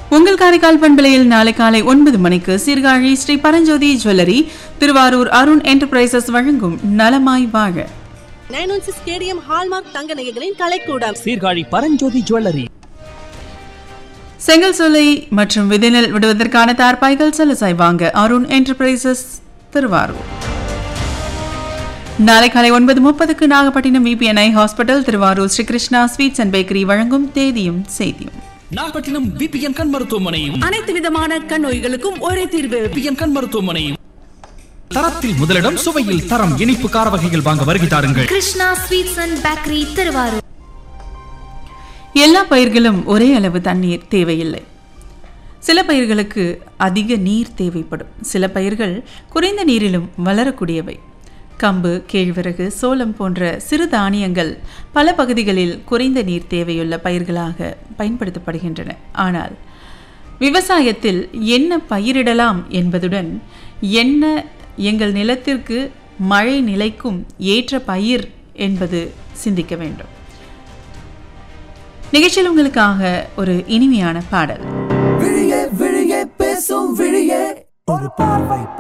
உங்கள் காரைக்கால் பண்பலையில் நாளை காலை ஒன்பது மணிக்கு சீர்காழி ஸ்ரீ பரஞ்சோதி ஜுவல்லரி திருவாரூர் அருண் என்டர்பிரைசஸ் வழங்கும் நலமாய் வாழ nine one six KDM hallmark தங்க நகைகளின் கலைக்கூடம் சீர்காழி பரஞ்சோதி ஜுவல்லரி செங்கல் சோலை மற்றும் விதைநெல் விடுவதற்கான தார்பாய்கள் சலசாய் வாங்க அருண் என்டர்பிரைசஸ் திருவாரூர் நாளை காலை ஒன்பது முப்பதுக்கு Nagapattinam VPNI hospital Thiruvarur Sri Krishna sweets and bakery வழங்கும் தேதியும் செய்தியும் நாகப்பட்டினம் பிபிஎன் கண் மருத்துவமனையும் அனைத்து விதமான கண் நோய்களுக்கும் ஒரே தீர்வு பிபிஎன் கண் மருத்துவமனையும் தரத்தில் முதலிடம் சுவையில் தரம் இனிப்பு கார வகைகள் வாங்க வருகை தாருங்கள் Krishna sweets and bakery Thiruvarur எல்லா பயிர்களும் ஒரே அளவு தண்ணீர் தேவையில்லை சில பயிர்களுக்கு அதிக நீர் தேவைப்படும் சில பயிர்கள் குறைந்த நீரிலும் வளரக்கூடியவை கம்பு கேழ்வரகு சோளம் போன்ற சிறு தானியங்கள் பல பகுதிகளில் குறைந்த நீர் தேவையுள்ள பயிர்களாக பயன்படுத்தப்படுகின்றன ஆனால் விவசாயத்தில் என்ன பயிரிடலாம் என்பதுடன் என்ன எங்கள் நிலத்திற்கு மழை நிலைக்கும் ஏற்ற பயிர் என்பது சிந்திக்க வேண்டும் நிகழ்ச்சியில் உங்களுக்காக ஒரு இனிமையான பாடல் விழியே விழியே பேசும் விழியே ஒரு பார்வை